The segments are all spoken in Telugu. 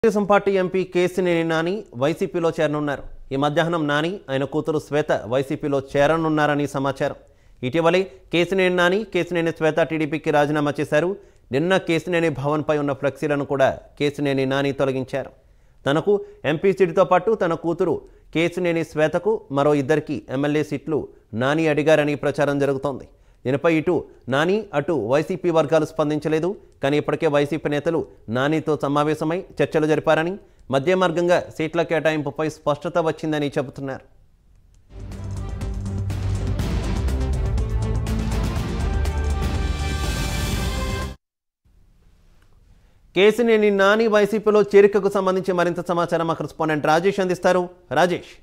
తెలుగుదేశం పార్టీ ఎంపీ కేసినేని నాని వైసీపీలో చేరనున్నారు ఈ మధ్యాహ్నం నాని ఆయన కూతురు శ్వేత వైసీపీలో చేరనున్నారని సమాచారం ఇటీవలే కేసినేని నాని కేసినేని శ్వేత టీడీపీకి రాజీనామా చేశారు నిన్న కేసినేని భవన్పై ఉన్న ఫ్లెక్సీలను కూడా కేసినేని నాని తొలగించారు తనకు ఎంపీ సీటుతో పాటు తన కూతురు కేసినేని శ్వేతకు మరో ఇద్దరికి ఎమ్మెల్యే సీట్లు నాని అడిగారని ప్రచారం జరుగుతోంది దీనిపై ఇటు నాని అటు వైసీపీ వర్గాలు స్పందించలేదు కానీ ఇప్పటికే వైసీపీ నేతలు నానితో సమావేశమై చర్చలు జరిపారని మధ్య మార్గంగా సీట్ల కేటాయింపుపై స్పష్టత వచ్చిందని చెబుతున్నారు కేసినేని నాని వైసీపీలో చేరికకు సంబంధించి మరింత సమాచారం మా కరెస్పాండెంట్ రాజేష్ అందిస్తారు రాజేష్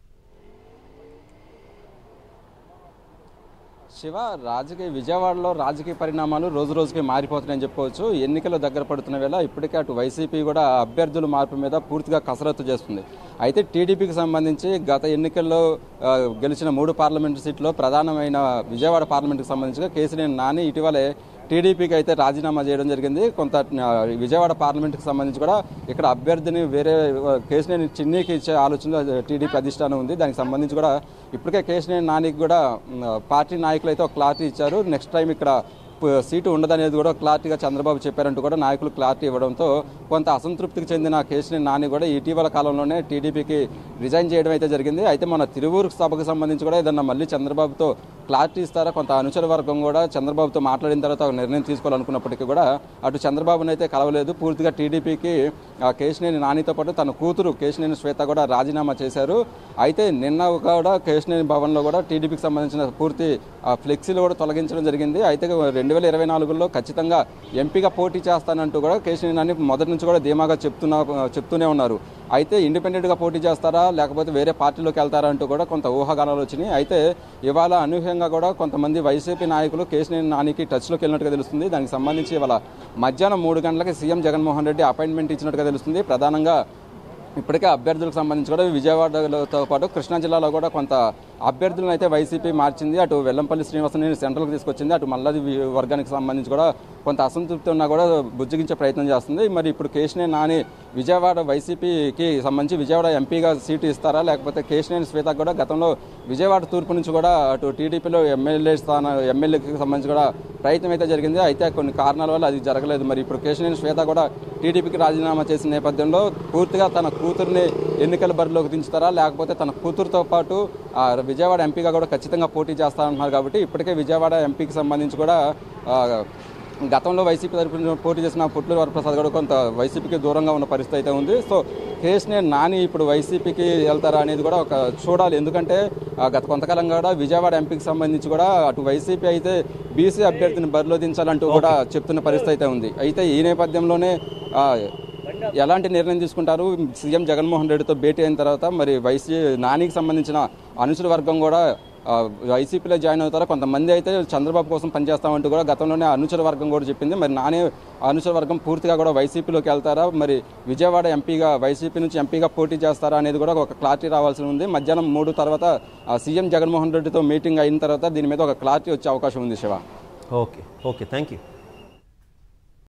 శివ రాజకీయ విజయవాడలో రాజకీయ పరిణామాలు రోజు రోజుకి మారిపోతున్నాయని చెప్పుకోవచ్చు ఎన్నికలు దగ్గర పడుతున్న వేళ ఇప్పటికే అటు వైసీపీ కూడా అభ్యర్థుల మార్పు మీద పూర్తిగా కసరత్తు చేస్తుంది అయితే టీడీపీకి సంబంధించి గత ఎన్నికల్లో ఆ, గెలిచిన మూడు పార్లమెంటు సీట్లో ప్రధానమైన విజయవాడ పార్లమెంటుకు సంబంధించి కేసీఆర్ నాని ఇటీవలే టీడీపీకి అయితే రాజీనామా చేయడం జరిగింది కొంత ఆ, విజయవాడ పార్లమెంట్కి సంబంధించి కూడా ఇక్కడ అభ్యర్థిని వేరే ఆ, కేసినేని చిన్నీకి ఇచ్చే ఆలోచన టీడీపీ అధిష్టానం ఉంది దానికి సంబంధించి కూడా ఇప్పటికే కేసినేని నానికి కూడా ఉమ్, పార్టీ నాయకులు అయితే ఒక క్లారిటీ ఇచ్చారు నెక్స్ట్ టైం ఇక్కడ ప- సీటు ఉండదనేది కూడా క్లారిటీగా చంద్రబాబు చెప్పారంటూ కూడా నాయకులు క్లారిటీ ఇవ్వడంతో కొంత అసంతృప్తికి చెందిన కేసినేని నాని కూడా ఇటీవల కాలంలోనే టీడీపీకి రిజైన్ చేయడం అయితే జరిగింది అయితే మన తిరువూరు సభకు సంబంధించి కూడా ఏదన్నా మళ్ళీ చంద్రబాబుతో క్లారిటీ ఇస్తారా కొంత అనుచర వర్గం కూడా చంద్రబాబుతో మాట్లాడిన తర్వాత ఒక నిర్ణయం తీసుకోవాలనుకున్నప్పటికీ కూడా అటు చంద్రబాబుని అయితే కలవలేదు పూర్తిగా టీడీపీకి ఆ కేశినేని నానితో పాటు తన కూతురు కేశినేని శ్వేత కూడా రాజీనామా చేశారు అయితే నిన్న కూడా కేశినేని భవన్లో కూడా టీడీపీకి సంబంధించిన పూర్తి ఆ ఫ్లెక్సీలు కూడా తొలగించడం జరిగింది అయితే రెండు వేల ఇరవై నాలుగులో ఖచ్చితంగా ఎంపీగా పోటీ చేస్తానంటూ కూడా కేశినేని నాని మొదటి నుంచి కూడా ధీమాగా చెప్తున్నా చెప్తూనే ఉన్నారు అయితే ఇండిపెండెంట్గా పోటీ చేస్తారా లేకపోతే వేరే పార్టీలోకి వెళ్తారా అంటూ కూడా కొంత ఊహాగానాలు వచ్చినాయి అయితే ఇవాళ అనూహ్యంగా కూడా కొంతమంది వైసీపీ నాయకులు కేశినేని నానికి టచ్లోకి వెళ్ళినట్టుగా తెలుస్తుంది దానికి సంబంధించి ఇవాళ మధ్యాహ్నం మూడు గంటలకి సీఎం జగన్మోహన్ రెడ్డి అపాయింట్మెంట్ ఇచ్చినట్టుగా తెలుస్తుంది ప్రధానంగా ఇప్పటికే అభ్యర్థులకు సంబంధించి కూడా విజయవాడతో పాటు కృష్ణా జిల్లాలో కూడా కొంత అభ్యర్థులను అయితే వైసీపీ మార్చింది అటు వెల్లంపల్లి శ్రీనివాసని సెంట్రల్కి తీసుకొచ్చింది అటు మల్లది వి- వర్గానికి సంబంధించి కూడా కొంత అసంతృప్తి ఉన్నా కూడా బుజ్జగించే ప్రయత్నం చేస్తుంది మరి ఇప్పుడు కేశినేని నాని విజయవాడ వైసీపీకి సంబంధించి విజయవాడ ఎంపీగా సీటు ఇస్తారా లేకపోతే కేశినేని శ్వేతకు కూడా గతంలో విజయవాడ తూర్పు నుంచి కూడా అటు టీడీపీలో ఎమ్మెల్యే స్థాన ఎమ్మెల్యేకి సంబంధించి కూడా ప్రయత్నం అయితే జరిగింది అయితే కొన్ని కారణాల వల్ల అది జరగలేదు మరి ఇప్పుడు కేశినేని శ్వేత కూడా టీడీపీకి రాజీనామా చేసిన నేపథ్యంలో పూర్తిగా తన కూతుర్ని ఎన్నికల బరిలోకి దించుతారా లేకపోతే తన కూతురుతో పాటు ఆ, విజయవాడ ఎంపీగా కూడా ఖచ్చితంగా పోటీ చేస్తారంటున్నారు కాబట్టి ఇప్పటికే విజయవాడ ఎంపీకి సంబంధించి కూడా ఆ, గతంలో వైసీపీ తరఫున పోటీ చేసిన పుట్లూరు వరప్రసాద్ కూడా కొంత వైసీపీకి దూరంగా ఉన్న పరిస్థితి అయితే ఉంది సో కేసునే నాని ఇప్పుడు వైసీపీకి వెళ్తారా అనేది కూడా ఒక చూడాలి ఎందుకంటే ఆ, గత కొంతకాలంగా కూడా విజయవాడ ఎంపీకి సంబంధించి కూడా అటు వైసీపీ అయితే బీసీ అభ్యర్థిని బరిలో దించాలంటూ కూడా చెప్తున్న పరిస్థితి అయితే ఉంది అయితే ఈ నేపథ్యంలోనే ఆ, ఎలాంటి నిర్ణయం తీసుకుంటారు సీఎం జగన్మోహన్ రెడ్డితో భేటీ అయిన తర్వాత మరి వైసీ నానికి సంబంధించిన అనుచర వర్గం కూడా ఆ, వైసీపీలో జాయిన్ అవుతారా కొంతమంది అయితే చంద్రబాబు కోసం పనిచేస్తామంటూ కూడా గతంలోనే అనుచర వర్గం కూడా చెప్పింది మరి నాని అనుచర వర్గం పూర్తిగా కూడా వైసీపీలోకి వెళ్తారా మరి విజయవాడ ఎంపీగా వైసీపీ నుంచి ఎంపీగా పోటీ చేస్తారా అనేది కూడా ఒక క్లారిటీ రావాల్సి ఉంది మధ్యాహ్నం మూడు తర్వాత ఆ, సీఎం జగన్మోహన్ రెడ్డితో మీటింగ్ అయిన తర్వాత దీని మీద ఒక క్లారిటీ వచ్చే అవకాశం ఉంది Shiva okay okay thank you